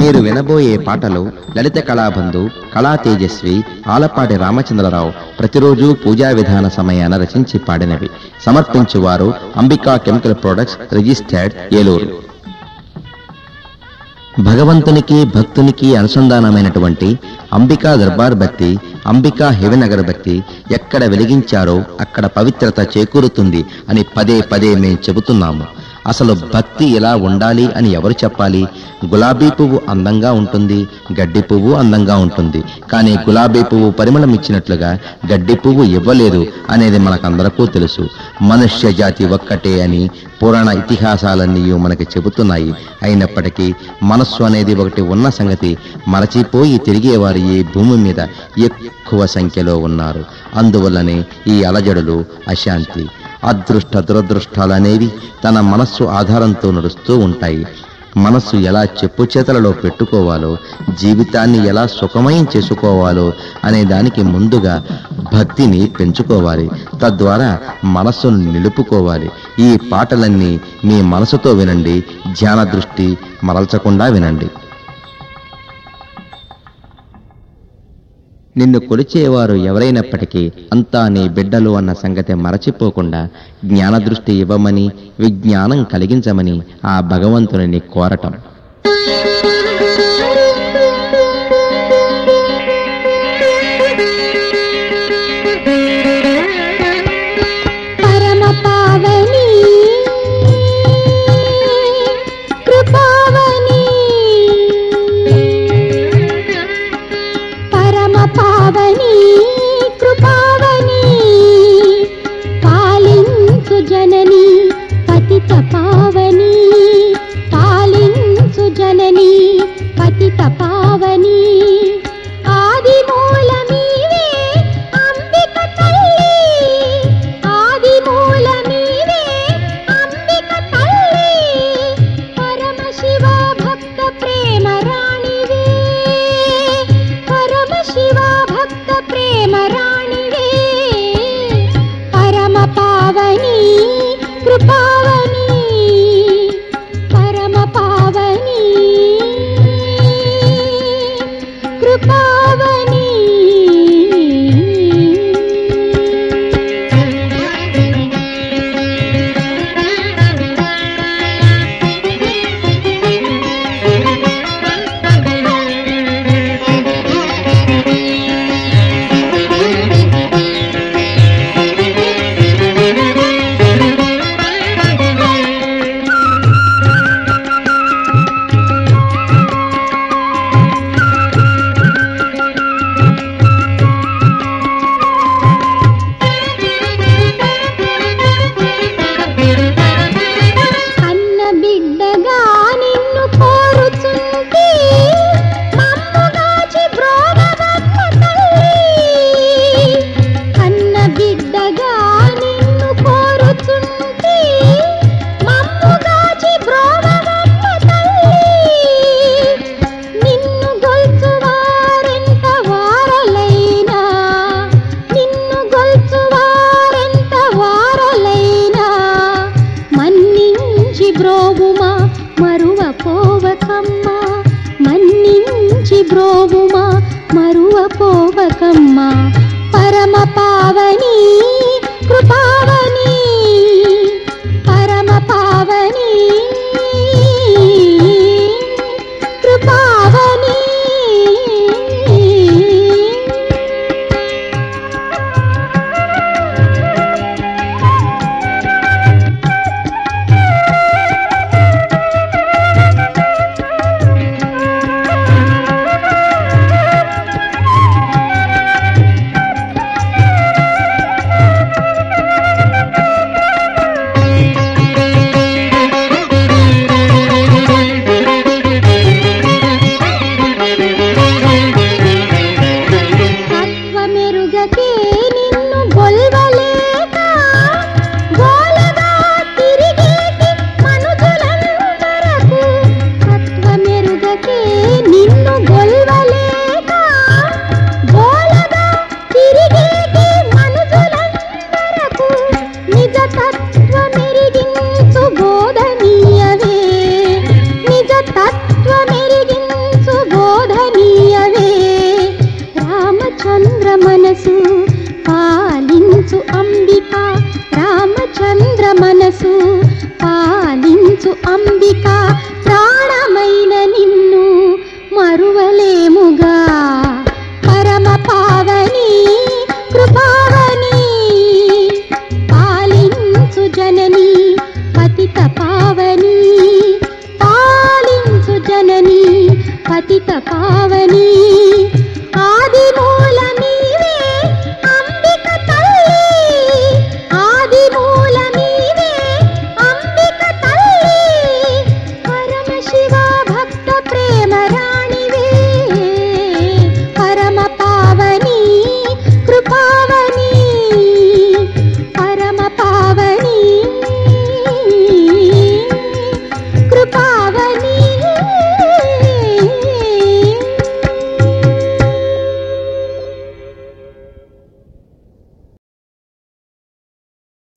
మీరు వినబోయే పాటలు లలిత కళాబంధు కళా తేజస్వి ఆలపాటి రామచంద్రరావు ప్రతిరోజు పూజా విధాన సమయాన రచించి పాడినవి సమర్పించువారు Ambika chemical products registered Eluru భగవంతునికి భక్తునికి అనుసంధానమైనటువంటి అంబికా దర్బార్ భక్తి అంబికా హెవెన్ అగరబత్తి ఎక్కడ వెలిగించారో అక్కడ పవిత్రత చేకూరుతుంది అని పదే పదే మేము చెబుతున్నాము అసలు భక్తి ఎలా ఉండాలి అని ఎవరు చెప్పాలి గులాబీ పువ్వు అందంగా ఉంటుంది గడ్డి పువ్వు అందంగా ఉంటుంది కానీ గులాబీ పువ్వు పరిమళం ఇచ్చినట్లుగా గడ్డి పువ్వు ఇవ్వలేదు అనేది మనకందరకు తెలుసు మనుష్య జాతి ఒక్కటే అని పురాణ ఇతిహాసాలన్నీ మనకి చెబుతున్నాయి అయినప్పటికీ మనస్సు అనేది ఒకటి ఉన్న సంగతి మరచిపోయి తిరిగేవారు ఈ భూమి మీద ఎక్కువ సంఖ్యలో ఉన్నారు అందువల్లనే ఈ అలజడులు అశాంతి అదృష్ట దురదృష్టాలనేవి తన మనస్సు ఆధారంతో నడుస్తూ ఉంటాయి మనస్సు ఎలా చెప్పు చేతలలో పెట్టుకోవాలో జీవితాన్ని ఎలా సుఖమయం చేసుకోవాలో అనే దానికి ముందుగా భక్తిని పెంచుకోవాలి తద్వారా మనస్సును నిలుపుకోవాలి ఈ పాటలన్నీ మీ మనసుతో వినండి ధ్యాన దృష్టి మరల్చకుండా వినండి నిన్ను కొలిచేవారు ఎవరైనప్పటికీ అంతా నీ బిడ్డలు అన్న సంగతి మరచిపోకుండా జ్ఞానదృష్టి ఇవ్వమని విజ్ఞానం కలిగించమని ఆ భగవంతుని కోరటం పరమ పావని కృపావని పరమ పావని కృపావని పాలించు జనని పతిత పావని పాలించు జనని పతిత పావని ఆది మూలమీవే అంబిక తల్లి ఆది మూలమీవే అంబిక తల్లి పరమ శివ భక్త ప్రేమ రాణివే పరమ శివ భక్త ప్రేమ రాణివే పరమ పావని కృపావని పరమ పావని కృపావని కన్న బిడ్డగా నిన్ను కోరుచుంటి మమ్ముగాచి బ్రోవవమ్మ తల్లి కన్న బిడ్డగా నిన్ను కోరుచుంటి మమ్ముగాచి బ్రోవవమ్మ తల్లి నిన్ను గొల్చువారెంత వారలైనా నిన్ను గొల్చువారెంత వారలైనా మన్నించి బ్రోవుమా మరువ పోవకమ్మ మన్నించి బ్రోవుమా మరువ పోవకమ్మ పరమ పావని కృపావని పరమ పావని కృపావని తత్వమెరుగకే నిన్ను గొల్వలేక గోలగా తిరిగేటి మనుజులందరకు తత్వమెరుగకే నిన్ను గొల్వలేక గోలగా తిరిగేటి మనుజులందరకు నిజ తత్వమెరిగించు బోధనీయవే నిజ తత్వమెరిగించు పతిత పావని